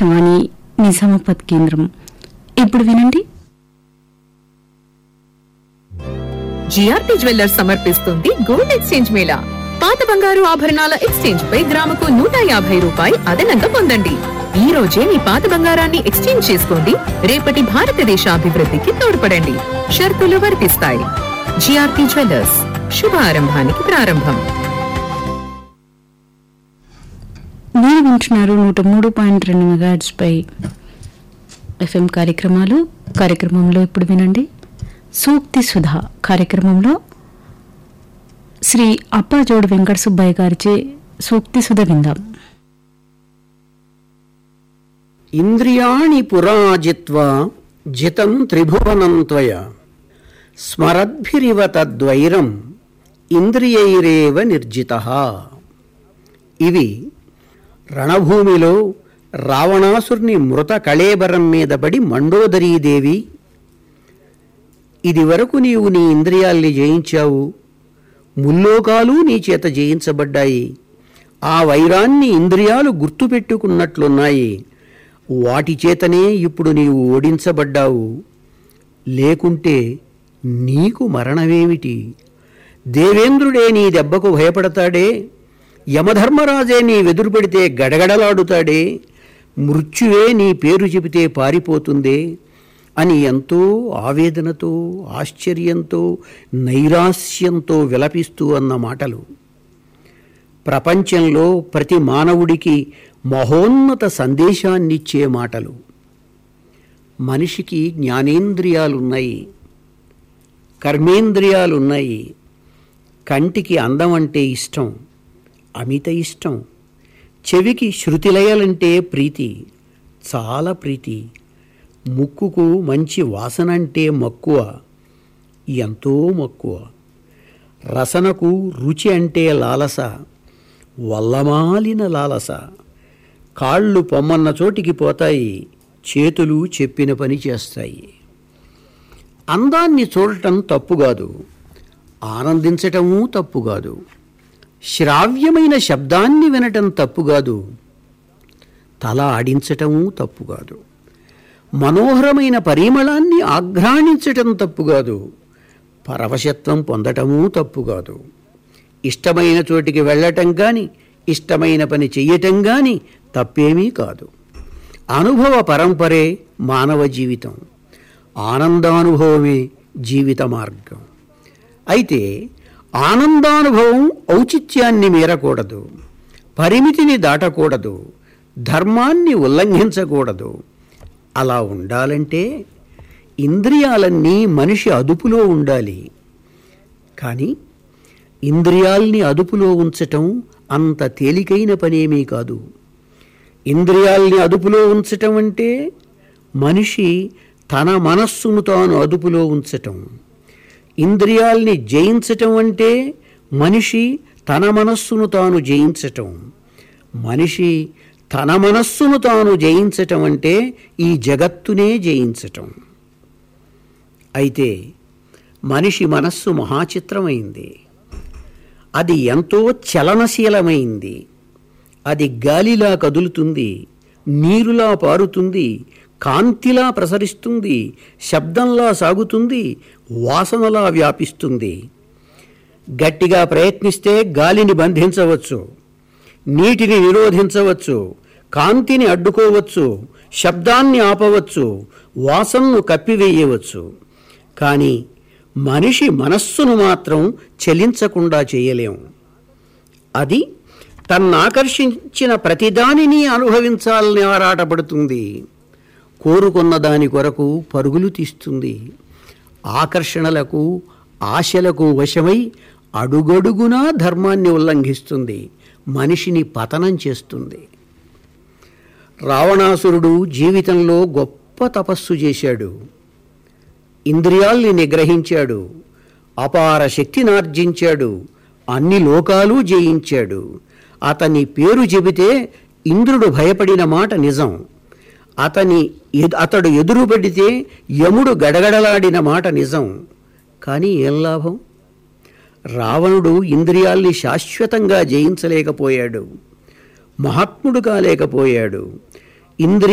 ఆకాశవాణి నిజామాబాద్ కేంద్రం ఇప్పుడు వినండి జిఆర్పి జ్యువెల్లర్స్ సమర్పిస్తుంది గోల్డ్ ఎక్స్చేంజ్ మేళా పాత బంగారు ఆభరణాల ఎక్స్చేంజ్ పై గ్రాముకు నూట యాభై రూపాయి అదనంగా పొందండి ఈ రోజే మీ పాత బంగారాన్ని ఎక్స్చేంజ్ చేసుకోండి రేపటి భారతదేశ అభివృద్ధికి తోడ్పడండి షరతులు వర్తిస్తాయి జిఆర్పి జ్యువెల్లర్స్ శుభారంభానికి ప్రారంభం మీరు వింటున్నారు నూట మూడు పాయింట్ రెండు మెగాట్స్ పై ఎఫ్ఎం కార్యక్రమాలు కార్యక్రమంలో ఇప్పుడు వినండి సూక్తి సుధా కార్యక్రమంలో శ్రీ అప్పాజోడు వెంకట సుబ్బయ్య గారిచే సూక్తి సుధ విందాం ఇంద్రియాణి పురాజిత్వా జితం త్రిభువనం త్వయ స్మరద్భిరివ తద్వైరం ఇంద్రియైరేవ నిర్జిత ఇవి రణభూమిలో రావణాసుర్ని మృత కళేబరం మీద పడి మండోదరీదేవి ఇది వరకు నీవు నీ ఇంద్రియాల్ని జయించావు ముల్లోకాలు నీ చేత జయించబడ్డాయి ఆ వైరాన్ని ఇంద్రియాలు గుర్తుపెట్టుకున్నట్లున్నాయి వాటి చేతనే ఇప్పుడు నీవు ఓడించబడ్డావు లేకుంటే నీకు మరణమేమిటి దేవేంద్రుడే నీ దెబ్బకు భయపడతాడే యమధర్మరాజే నీ వెదురు పెడితే గడగడలాడుతాడే మృత్యువే నీ పేరు చెబితే పారిపోతుందే అని ఎంతో ఆవేదనతో ఆశ్చర్యంతో నైరాస్యంతో విలపిస్తూ అన్న మాటలు ప్రపంచంలో ప్రతి మానవుడికి మహోన్నత సందేశాన్నిచ్చే మాటలు మనిషికి జ్ఞానేంద్రియాలున్నాయి కర్మేంద్రియాలున్నాయి కంటికి అందం అంటే ఇష్టం అమిత ఇష్టం చెవికి శృతిలయలంటే ప్రీతి చాలా ప్రీతి ముక్కుకు మంచి వాసన అంటే మక్కువ ఎంతో మక్కువ రసనకు రుచి అంటే లాలస వల్లమాలిన లాలస కాళ్ళు పొమ్మన్న చోటికి పోతాయి చేతులు చెప్పిన పని చేస్తాయి అందాన్ని చూడటం తప్పు కాదు ఆనందించటమూ తప్పు కాదు శ్రావ్యమైన శబ్దాన్ని వినటం తప్పు కాదు తల ఆడించటమూ తప్పు కాదు మనోహరమైన పరిమళాన్ని ఆఘ్రాణించటం తప్పు కాదు పరవశత్వం పొందటమూ తప్పు కాదు ఇష్టమైన చోటికి వెళ్ళటం కానీ ఇష్టమైన పని చెయ్యటం కానీ తప్పేమీ కాదు అనుభవ పరంపరే మానవ జీవితం ఆనందానుభవమే జీవిత మార్గం అయితే ఆనందానుభవం ఔచిత్యాన్ని మీరకూడదు పరిమితిని దాటకూడదు ధర్మాన్ని ఉల్లంఘించకూడదు అలా ఉండాలంటే ఇంద్రియాలన్నీ మనిషి అదుపులో ఉండాలి కానీ ఇంద్రియాల్ని అదుపులో ఉంచటం అంత తేలికైన పనేమీ కాదు ఇంద్రియాల్ని అదుపులో ఉంచటం అంటే మనిషి తన మనస్సును తాను అదుపులో ఉంచటం ఇంద్రియాల్ని జయించటం అంటే మనిషి తన మనస్సును తాను జయించటం మనిషి తన మనస్సును తాను జయించటం అంటే ఈ జగత్తునే జయించటం అయితే మనిషి మనస్సు మహాచిత్రమైంది అది ఎంతో చలనశీలమైంది అది గాలిలా కదులుతుంది నీరులా పారుతుంది కాంతిలా ప్రసరిస్తుంది శబ్దంలా సాగుతుంది వాసనలా వ్యాపిస్తుంది గట్టిగా ప్రయత్నిస్తే గాలిని బంధించవచ్చు నీటిని నిరోధించవచ్చు కాంతిని అడ్డుకోవచ్చు శబ్దాన్ని ఆపవచ్చు వాసనను కప్పివేయవచ్చు కానీ మనిషి మనస్సును మాత్రం చలించకుండా చేయలేం అది తన్నాకర్షించిన ప్రతిదానిని అనుభవించాలని ఆరాటపడుతుంది కోరుకున్న దాని కొరకు పరుగులు తీస్తుంది ఆకర్షణలకు ఆశలకు వశమై అడుగడుగునా ధర్మాన్ని ఉల్లంఘిస్తుంది మనిషిని పతనం చేస్తుంది రావణాసురుడు జీవితంలో గొప్ప తపస్సు చేశాడు ఇంద్రియాల్ని నిగ్రహించాడు అపార శక్తినార్జించాడు అన్ని లోకాలు జయించాడు అతని పేరు చెబితే ఇంద్రుడు భయపడిన మాట నిజం అతని ఎ- అతడు ఎదురుపడితే యముడు గడగడలాడిన మాట నిజం కానీ ఏం లాభం రావణుడు ఇంద్రియాల్ని శాశ్వతంగా జయించలేకపోయాడు మహాత్ముడు కాలేకపోయాడు ఇంద్రియ